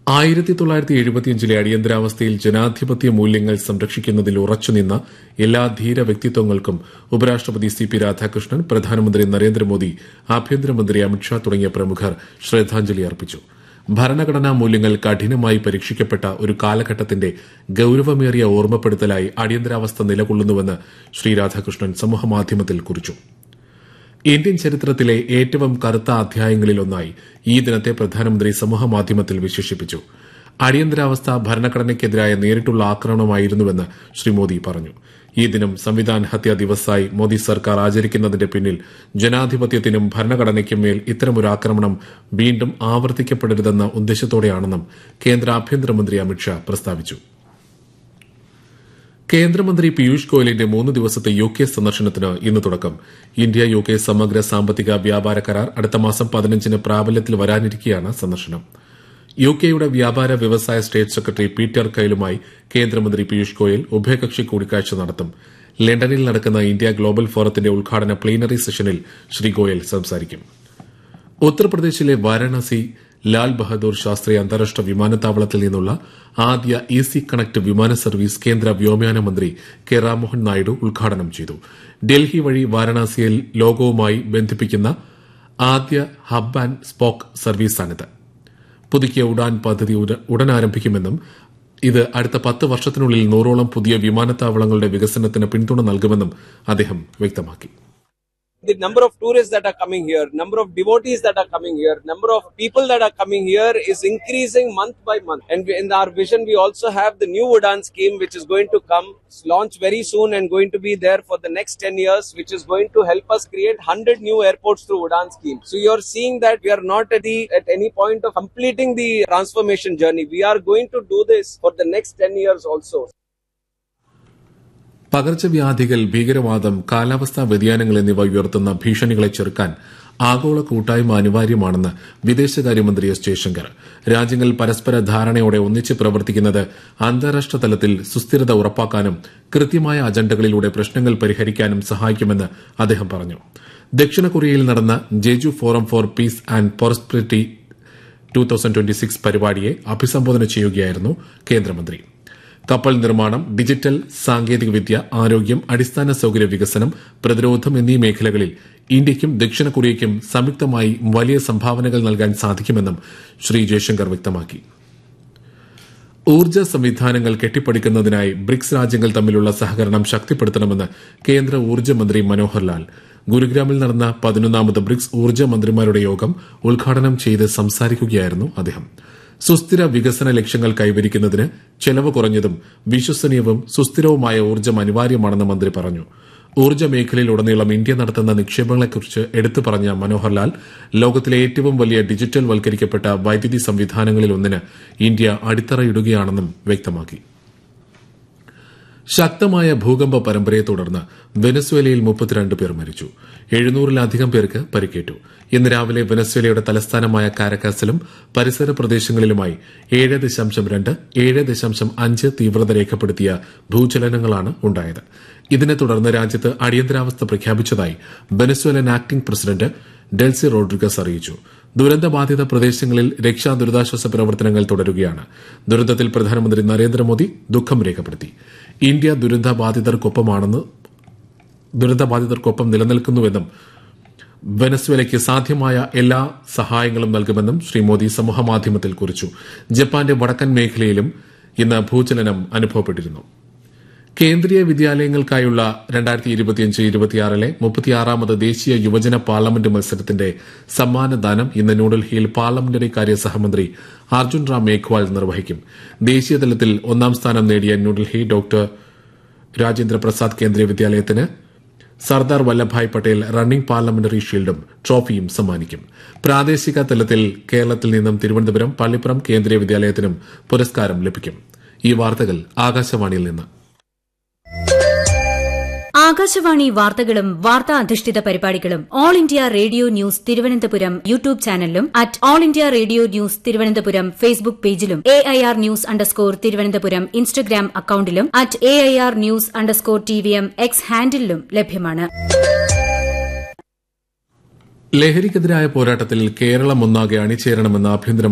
ആയിരത്തി തൊള്ളായിരത്തി എഴുപത്തിയഞ്ചിലെ അടിയന്തരാവസ്ഥയിൽ ജനാധിപത്യ മൂല്യങ്ങൾ സംരക്ഷിക്കുന്നതിൽ ഉറച്ചുനിന്ന എല്ലാ ധീര വ്യക്തിത്വങ്ങൾക്കും ഉപരാഷ്ട്രപതി സി പി രാധാകൃഷ്ണൻ പ്രധാനമന്ത്രി നരേന്ദ്രമോദി ആഭ്യന്തരമന്ത്രി അമിത്ഷാ തുടങ്ങിയ പ്രമുഖർ ശ്രദ്ധാഞ്ജലി അർപ്പിച്ചു ഭരണഘടനാ മൂല്യങ്ങൾ കഠിനമായി പരീക്ഷിക്കപ്പെട്ട ഒരു കാലഘട്ടത്തിന്റെ ഗൌരവമേറിയ ഓർമ്മപ്പെടുത്തലായി അടിയന്തരാവസ്ഥ നിലകൊള്ളുന്നുവെന്ന് ശ്രീ രാധാകൃഷ്ണൻ സമൂഹമാധ്യമത്തിൽ കുറിച്ചു ഇന്ത്യൻ ചരിത്രത്തിലെ ഏറ്റവും കറുത്ത അധ്യായങ്ങളിലൊന്നായി ഈ ദിനത്തെ പ്രധാനമന്ത്രി സമൂഹമാധ്യമത്തിൽ വിശേഷിപ്പിച്ചു അടിയന്തരാവസ്ഥ ഭരണഘടനയ്ക്കെതിരായ നേരിട്ടുള്ള ആക്രമണമായിരുന്നുവെന്ന് ശ്രീ മോദി പറഞ്ഞു ഈ ദിനം സംവിധാൻ ഹത്യാ ദിവസായി മോദി സർക്കാർ ആചരിക്കുന്നതിന്റെ പിന്നിൽ ജനാധിപത്യത്തിനും ഭരണഘടനയ്ക്കും മേൽ ഇത്തരമൊരു ആക്രമണം വീണ്ടും ആവർത്തിക്കപ്പെടരുതെന്ന ഉദ്ദേശത്തോടെയാണെന്നും കേന്ദ്ര ആഭ്യന്തരമന്ത്രി അമിത്ഷാ പ്രസ്താവിച്ചു കേന്ദ്രമന്ത്രി പീയൂഷ് ഗോയലിന്റെ മൂന്ന് ദിവസത്തെ യു കെ സന്ദർശനത്തിന് ഇന്ന് തുടക്കം ഇന്ത്യ യു കെ സമഗ്ര സാമ്പത്തിക വ്യാപാര കരാർ അടുത്ത മാസം പതിനഞ്ചിന് പ്രാബല്യത്തിൽ വരാനിരിക്കെയാണ് സന്ദർശനം യു കെയുടെ വ്യാപാര വ്യവസായ സ്റ്റേറ്റ് സെക്രട്ടറി പീറ്റർ കൈലുമായി കേന്ദ്രമന്ത്രി പീയൂഷ് ഗോയൽ ഉഭയകക്ഷി കൂടിക്കാഴ്ച നടത്തും ലണ്ടനിൽ നടക്കുന്ന ഇന്ത്യ ഗ്ലോബൽ ഫോറത്തിന്റെ ഉദ്ഘാടന പ്ലീനറി സെഷനിൽ ശ്രീ ഗോയൽ സംസാരിക്കും ഉത്തർപ്രദേശിലെ വാരാണസി ലാൽ ബഹദൂർ ശാസ്ത്രി അന്താരാഷ്ട്ര വിമാനത്താവളത്തിൽ നിന്നുള്ള ആദ്യ ഈസി കണക്ട് വിമാന സർവീസ് കേന്ദ്ര വ്യോമയാന മന്ത്രി കെ രാംമോഹൻ നായിഡു ഉദ്ഘാടനം ചെയ്തു ഡൽഹി വഴി വാരാണസിയെ ലോകവുമായി ബന്ധിപ്പിക്കുന്ന ആദ്യ ഹബ് ആൻഡ് സ്പോക്ക് സർവീസാണിത് പുതുക്കിയ ഉഡാൻ പദ്ധതി ഉടൻ ആരംഭിക്കുമെന്നും ഇത് അടുത്ത പത്ത് വർഷത്തിനുള്ളിൽ നൂറോളം പുതിയ വിമാനത്താവളങ്ങളുടെ വികസനത്തിന് പിന്തുണ നൽകുമെന്നും അദ്ദേഹം വ്യക്തമാക്കി the number of tourists that are coming here, number of devotees that are coming here, number of people that are coming here is increasing month by month. And in our vision, we also have the new Udan scheme, which is going to come, launch very soon and going to be there for the next 10 years, which is going to help us create 100 new airports through Udan scheme. So you're seeing that we are not at the, at any point of completing the transformation journey. We are going to do this for the next 10 years also. പകർച്ചവ്യാധികൾ ഭീകരവാദം കാലാവസ്ഥാ വ്യതിയാനങ്ങൾ എന്നിവ ഉയർത്തുന്ന ഭീഷണികളെ ചെറുക്കാൻ ആഗോള കൂട്ടായ്മ അനിവാര്യമാണെന്ന് വിദേശകാര്യമന്ത്രി എസ് ജയശങ്കർ രാജ്യങ്ങൾ പരസ്പര ധാരണയോടെ ഒന്നിച്ച് പ്രവർത്തിക്കുന്നത് അന്താരാഷ്ട്ര തലത്തിൽ സുസ്ഥിരത ഉറപ്പാക്കാനും കൃത്യമായ അജണ്ടകളിലൂടെ പ്രശ്നങ്ങൾ പരിഹരിക്കാനും സഹായിക്കുമെന്ന് അദ്ദേഹം പറഞ്ഞു ദക്ഷിണ കൊറിയയിൽ നടന്ന Jeju forum for peace and prosperity two thousand twenty six പരിപാടിയെ അഭിസംബോധന ചെയ്യുകയായിരുന്നു കേന്ദ്രമന്ത്രി കപ്പൽ നിർമ്മാണം ഡിജിറ്റൽ സാങ്കേതികവിദ്യ ആരോഗ്യം അടിസ്ഥാന സൌകര്യ വികസനം പ്രതിരോധം എന്നീ മേഖലകളിൽ ഇന്ത്യയ്ക്കും ദക്ഷിണ കൊറിയയ്ക്കും സംയുക്തമായി വലിയ സംഭാവനകൾ നൽകാൻ സാധിക്കുമെന്നും ശ്രീ ജയശങ്കർ വ്യക്തമാക്കി ഊർജ്ജ സംവിധാനങ്ങൾ കെട്ടിപ്പടുക്കുന്നതിനായി ബ്രിക്സ് രാജ്യങ്ങൾ തമ്മിലുള്ള സഹകരണം ശക്തിപ്പെടുത്തണമെന്ന് കേന്ദ്ര ഊർജ്ജ മന്ത്രി മനോഹർ ലാൽ ഗുരുഗ്രാമിൽ നടന്ന പതിനൊന്നാമത് ബ്രിക്സ് ഊർജ്ജ മന്ത്രിമാരുടെ യോഗം ഉദ്ഘാടനം ചെയ്ത് സംസാരിക്കുകയായിരുന്നു അദ്ദേഹം സുസ്ഥിര വികസന ലക്ഷ്യങ്ങൾ കൈവരിക്കുന്നതിന് ചെലവ് കുറഞ്ഞതും വിശ്വസനീയവും സുസ്ഥിരവുമായ ഊർജ്ജം അനിവാര്യമാണെന്ന് മന്ത്രി പറഞ്ഞു ഊർജ്ജ മേഖലയിലുടനീളം ഇന്ത്യ നടത്തുന്ന നിക്ഷേപങ്ങളെക്കുറിച്ച് എടുത്തു പറഞ്ഞ മനോഹർലാൽ ലോകത്തിലെ ഏറ്റവും വലിയ ഡിജിറ്റൽ വൽക്കരിക്കപ്പെട്ട വൈദ്യുതി സംവിധാനങ്ങളിലൊന്നിന് ഇന്ത്യ അടിത്തറയിടുകയാണെന്നും വ്യക്തമാക്കി ശക്തമായ ഭൂകമ്പ പരമ്പരയെ തുടർന്ന് വെനസ്വേലയിൽ മുപ്പത്തിരണ്ട് പേർ മരിച്ചു എഴുന്നൂറിലധികം പേർക്ക് പരിക്കേറ്റു ഇന്ന് രാവിലെ വെനസ്വേലയുടെ തലസ്ഥാനമായ കാരക്കാസിലും പരിസര പ്രദേശങ്ങളിലുമായി ഏഴ് ദശാംശം രണ്ട് ഏഴ് ദശാംശം അഞ്ച് തീവ്രത രേഖപ്പെടുത്തിയ ഭൂചലനങ്ങളാണ് ഉണ്ടായത് ഇതിനെ തുടർന്ന് രാജ്യത്ത് അടിയന്തരാവസ്ഥ പ്രഖ്യാപിച്ചതായി Venezuelan acting president Delcy Rodriguez അറിയിച്ചു ദുരന്തബാധിത പ്രദേശങ്ങളിൽ രക്ഷാ ദുരിതാശ്വാസ പ്രവർത്തനങ്ങൾ തുടരുകയാണ് ദുരന്തത്തിൽ പ്രധാനമന്ത്രി നരേന്ദ്രമോദി ദുഃഖം രേഖപ്പെടുത്തി ഇന്ത്യ ദുരന്തബാധിതർക്കൊപ്പമാണെന്ന് ദുരന്തബാധിതർക്കൊപ്പം നിലനിൽക്കുന്നുവെന്നും വെനസ്വേലയ്ക്ക് സാധ്യമായ എല്ലാ സഹായങ്ങളും നൽകുമെന്നും ശ്രീ മോദി സമൂഹമാധ്യമത്തിൽ കുറിച്ചു ജപ്പാന്റെ വടക്കൻ മേഖലയിലും ഇന്ന് ഭൂചലനം അനുഭവപ്പെട്ടിരുന്നു കേന്ദ്രീയ വിദ്യാലയങ്ങൾക്കായുള്ള രണ്ടായിരത്തി ഇരുപത്തിയഞ്ച് ഇരുപത്തിയാറിലെ മുപ്പത്തിയാറാമത് ദേശീയ യുവജന പാർലമെന്റ് മത്സരത്തിന്റെ സമ്മാനദാനം ഇന്ന് ന്യൂഡൽഹിയിൽ പാർലമെന്ററി കാര്യ സഹമന്ത്രി അർജുൻ റാം മേഘ്വാൾ നിർവഹിക്കും ദേശീയതലത്തിൽ ഒന്നാം സ്ഥാനം നേടിയ ന്യൂഡൽഹി ഡോക്ടർ രാജേന്ദ്ര പ്രസാദ് കേന്ദ്രീയ വിദ്യാലയത്തിന് സർദാർ വല്ലഭായ് പട്ടേൽ റണ്ണിംഗ് പാർലമെന്ററി ഷീൽഡും ട്രോഫിയും സമ്മാനിക്കും പ്രാദേശിക തലത്തിൽ കേരളത്തിൽ നിന്നും തിരുവനന്തപുരം പള്ളിപ്പുറം കേന്ദ്രീയ വിദ്യാലയത്തിനും പുരസ്കാരം ലഭിക്കും ഈ വാർത്തകൾ ആകാശവാണിയിൽ നിന്ന് ആകാശവാണി വാർത്തകളും വാർത്താ അധിഷ്ഠിത പരിപാടികളും all India radio news Thiruvananthapuram YouTube ചാനലിലും at all India radio news Thiruvananthapuram Facebook പേജിലും A I R news underscore Thiruvananthapuram Instagram അക്കൌണ്ടിലും at A I R news underscore T V M X ഹാൻഡിലും ലഭ്യമാണ് ലഹരിക്കെതിരായ പോരാട്ടത്തിൽ കേരളം ഒന്നാകെ അണിചേരണമെന്ന് ആഭ്യന്തര